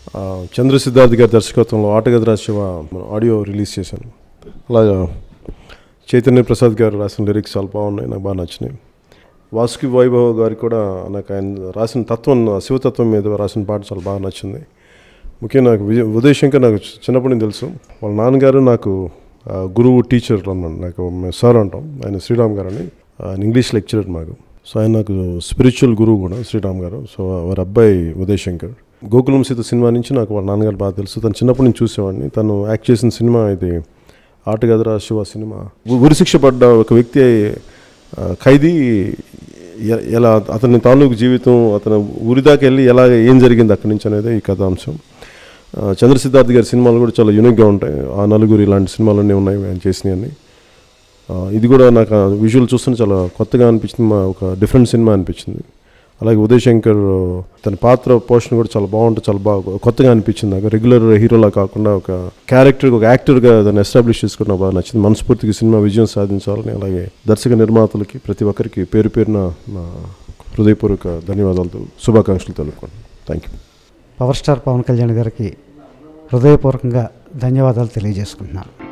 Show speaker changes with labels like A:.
A: ఆ, చంద్ర సిద్ధార్థ్ గారి దర్శకత్వంలో ఆటగది రాశివ ఆడియో రిలీజ్ చేశాను అలాగా చైతన్య ప్రసాద్ గారు రాసిన లిరిక్స్ చాలా బాగున్నాయి నాకు బాగా నచ్చినాయి వాసుకి వైభవ్ గారికి కూడా నాకు ఆయన రాసిన తత్వం శివతత్వం మీద రాసిన పాట చాలా బాగా నచ్చింది ముఖ్యంగా నాకు విజయ్ ఉదయ్ శంకర్ నాకు చి- చిన్నప్పటి నుంచి తెలుసు వాళ్ళ నాన్నగారు నాకు ఆ, గురువు టీచర్ అన్నమాట నాకు మేము సార్ అంటాం ఆయన శ్రీరామ్ గారు అని ఆయన ఇంగ్లీష్ లెక్చరర్ మాకు సో ఆయన నాకు స్పిరిచువల్ గురువు కూడా శ్రీరామ్ గారు సో వారి అబ్బాయి ఉదయ్ శంకర్ గోకులం సీత సినిమా నుంచి నాకు వాళ్ళ నాన్నగారు బాగా తెలుసు తను చిన్నప్పటి నుంచి చూసేవాడిని తను యాక్ట్ చేసిన సినిమా ఇది ఆటగదరా శివ సినిమా ఉ- ఉరిశిక్ష పడ్డ ఒక వ్యక్తి ఆ, ఖైదీ ఎ- ఎలా అతని తాలూకు జీవితం అతను ఊరి దాకా వెళ్ళి ఎలా ఏం జరిగింది అక్కడి నుంచి అనేది ఈ కథాంశం ఆ, చంద్ర సిద్ధార్థ్ గారి సినిమాలు కూడా చాలా యూనిక్గా ఉంటాయి ఆ నలుగురు ఇలాంటి సినిమాలన్నీ ఉన్నాయి ఆయన చేసినవన్నీ ఆ, ఇది కూడా నాకు ఆ విజువల్ చూస్తుంటే చాలా కొత్తగా అనిపించింది మా ఒక డిఫరెంట్ సినిమా అనిపించింది అలాగే ఉదయ్ శంకర్ తన పాత్ర పోషణ కూడా చాలా బాగుంటుంది చాలా బాగా కొత్తగా అనిపించింది నాకు రెగ్యులర్ హీరోలా కాకుండా ఒక క్యారెక్టర్ ఒక యాక్టర్గా దాన్ని ఎస్టాబ్లిష్ చేసుకుని నాకు బాగా నచ్చింది మనస్ఫూర్తిగా ఈ సినిమా విజయం సాధించాలని అలాగే దర్శక నిర్మాతలకి ప్రతి ఒక్కరికి పేరు పేరున నా హృదయపూర్వక ధన్యవాదాలతో శుభాకాంక్షలు తెలుపుకోండి thank you
B: power star Pawan Kalyan గారికి హృదయపూర్వకంగా ధన్యవాదాలు తెలియజేసుకుంటున్నాను